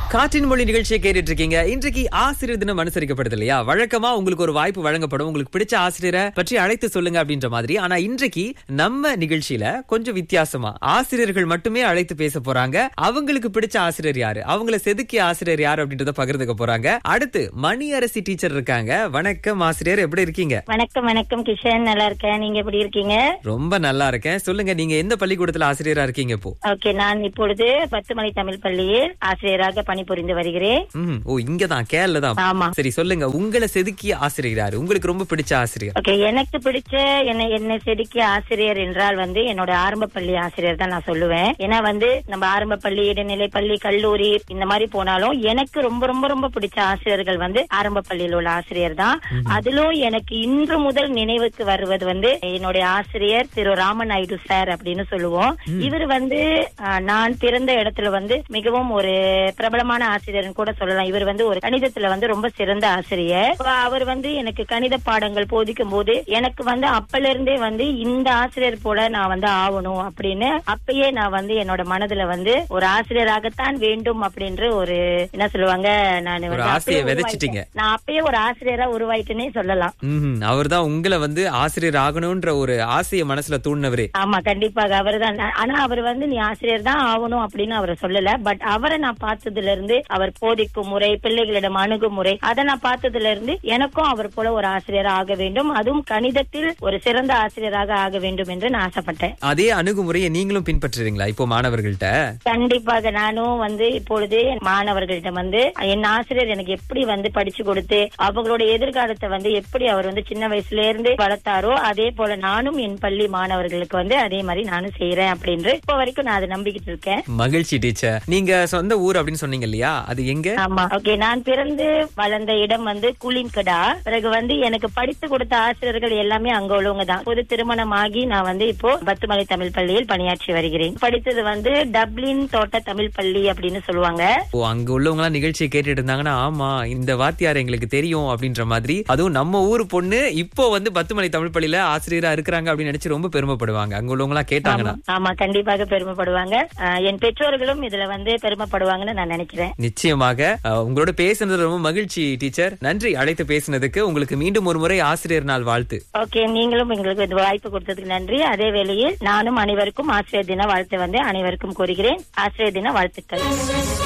காற்றின் மொழி நிகழ்ச்சியை கேட்டுட்டு இருக்கீங்க இன்றைக்கு ஆசிரியர் தினம் அனுசரிக்கப்படுது இல்லையா வழக்கமா உங்களுக்கு ஒரு வாய்ப்பு வழங்கப்படும் உங்களுக்கு பிடிச்ச ஆசிரியரை பற்றி அழைத்து சொல்லுங்க அப்படின்ற மாதிரி ஆனா இன்றைக்கு நம்ம நிகழ்ச்சியில கொஞ்சம் வித்தியாசமா ஆசிரியர்கள் மட்டுமே அழைத்து பேச போறாங்க அவங்களுக்கு பிடிச்ச ஆசிரியர் யாரு அவங்கள செதுக்கிய ஆசிரியர் யாரு அப்படின்றத பகிர்ந்துக்க போறாங்க அடுத்து மணி அரசி டீச்சர் இருக்காங்க வணக்கம் ஆசிரியர் எப்படி இருக்கீங்க வணக்கம் வணக்கம் கிஷன் நல்லா இருக்கேன் நீங்க எப்படி இருக்கீங்க ரொம்ப நல்லா இருக்கேன் சொல்லுங்க நீங்க எந்த பள்ளிக்கூடத்துல ஆசிரியரா இருக்கீங்க இப்போ ஓகே நான் இப்பொழுது பத்து மணி தமிழ் பள்ளியில் ஆசிரியராக பணிபுரிந்து வருகிறேன் ம் ஓ இங்கதான் கேரள தான் ஆமா சரி சொல்லுங்க உங்களை செதுக்கிய ஆசிரியர் யாரு உங்களுக்கு ரொம்ப பிடிச்ச ஆசிரியர் ஓகே எனக்கு பிடிச்ச என்னை என்னை செதுக்கிய ஆசிரியர் என்றால் வந்து என்னோட ஆரம்ப பள்ளி ஆசிரியர் தான் நான் சொல்லுவேன் ஏன்னா வந்து நம்ம ஆரம்ப பள்ளி இடைநிலை பள்ளி கல்லூரி இந்த மாதிரி போனாலும் எனக்கு ரொம்ப ரொம்ப ரொம்ப பிடிச்ச ஆசிரியர்கள் வந்து ஆரம்ப பள்ளியில் உள்ள ஆசிரியர் தான் அதிலும் எனக்கு இன்று முதல் நினைவுக்கு வருவது வந்து என்னுடைய ஆசிரியர் திரு ராமநாயுடு சார் அப்படின்னு சொல்லுவோம் இவர் வந்து ஆஹ், நான் பிறந்த இடத்துல வந்து மிகவும் ஒரு பிரபலமான ஆசிரியர்னு கூட சொல்லலாம் இவர் வந்து ஒரு கணிதத்துல வந்து ரொம்ப சிறந்த ஆசிரியர் அப்ப அவர் வந்து எனக்கு கணித பாடங்கள் போதிக்கும் போது எனக்கு வந்து அப்பல இருந்தே வந்து இந்த ஆசிரியர் போல நான் வந்து ஆகணும் அப்படின்னு அப்பயே நான் வந்து என்னோட மனதுல வந்து ஒரு ஆசிரியராகத்தான் வேண்டும் அப்படின்ற ஒரு என்ன சொல்லுவாங்க நான் ஒரு வந்து ஆசையை அப்பயே விதைச்சிட்டீங்க. உருவாயிட்டேன். நான் அப்பயே ஒரு ஆசிரியரா உருவாயிட்டேனே சொல்லலாம் ம் அவர்தான் உங்களை வந்து ஆசிரியர் ஆகணும்ன்ற ஒரு ஆசைய மனசுல தூண்டினவரே ஆமா கண்டிப்பாக அவர்தான் ஆனா அவர் வந்து நீ ஆசிரியர் தான் ஆகணும் அப்படின்னு அவர் சொல்லல பட் அவரை நான் பார்த்ததுல இருந்து அவர் போதிக்கும் முறை பிள்ளைகளிடம் அணுகுமுறை அதை நான் பார்த்ததுல இருந்து எனக்கும் அவர் போல ஒரு ஆசிரியர் ஆக வேண்டும் அதுவும் கணிதத்தில் ஒரு சிறந்த ஆசிரியராக ஆக வேண்டும் என்று நான் ஆசைப்பட்டேன் அதே அணுகுமுறையை நீங்களும் பின்பற்றுறீங்களா இப்போ மாணவர்கள்ட்ட கண்டிப்பாக நானும் வந்து இப்பொழுது என் மாணவர்கள்ட்ட வந்து என் ஆசிரியர் எனக்கு எப்படி வந்து படிச்சு கொடுத்து அவங்களோட எதிர்காலத்தை வந்து எப்படி அவர் வந்து சின்ன வயசுல இருந்து வளர்த்தாரோ அதே போல நானும் என் பள்ளி மாணவர்களுக்கு வந்து அதே மாதிரி நானும் செய்யறேன் அப்படின்னு இப்ப வரைக்கும் நான் அதை நம்பிக்கிட்டு இருக்கேன் மகிழ்ச்சி டீச்சர் நீங்க சொந்த ஊர் அப்படின்னு சொன்னீங்க இல்லையா அது எங்க ஆமா ஓகே நான் பிறந்து வளர்ந்த இடம் வந்து குளின்கடா பிறகு வந்து எனக்கு படித்து கொடுத்த ஆசிரியர்கள் எல்லாமே அங்க உள்ளவங்க தான் பொது திருமணம் ஆகி நான் வந்து இப்போ பத்துமலை தமிழ் பள்ளியில் பணியாற்றி வருகிறேன் படித்தது வந்து டப்ளின் தோட்ட தமிழ் பள்ளி அப்படின்னு சொல்லுவாங்க ஓ அங்க உள்ளவங்க எல்லாம் நிகழ்ச்சியை கேட்டுட்டு இருந்தாங்கன்னா ஆமா இந்த வாத்தியார் எங்களுக்கு தெரியும் அப்படின்ற மாதிரி அதுவும் நம்ம ஊர் பொண்ணு இப்போ வந்து பத்து மணி தமிழ் பள்ளியில ஆசிரியரா இருக்கிறாங்க அப்படின்னு நினைச்சு ரொம்ப பெருமைப்படுவாங்க அங்க உள்ளவங்க எல்லாம் கேட்டாங்கன்னா ஆமா கண்டிப்பாக பெருமைப்படுவாங்க அஹ், என் பெற்றோர்களும் இதுல வந்து பெருமைப்படுவாங்கன்னு நான் நினைக்கிறேன் நிச்சயமாக அஹ், உங்களோட பேசுனது ரொம்ப மகிழ்ச்சி டீச்சர் நன்றி அழைத்து பேசினதுக்கு உங்களுக்கு மீண்டும் ஒரு முறை ஆசிரியர் நாள் வாழ்த்து ஓகே நீங்களும் எங்களுக்கு இந்த வாய்ப்பு கொடுத்ததுக்கு நன்றி அதே வேளையில் நானும் அனைவருக்கும் ஆசிரியர் தின வாழ்த்து வந்து அனைவருக்கும் கூறுகிறேன் ஆசிரியர் தின வாழ்த்துக்கள்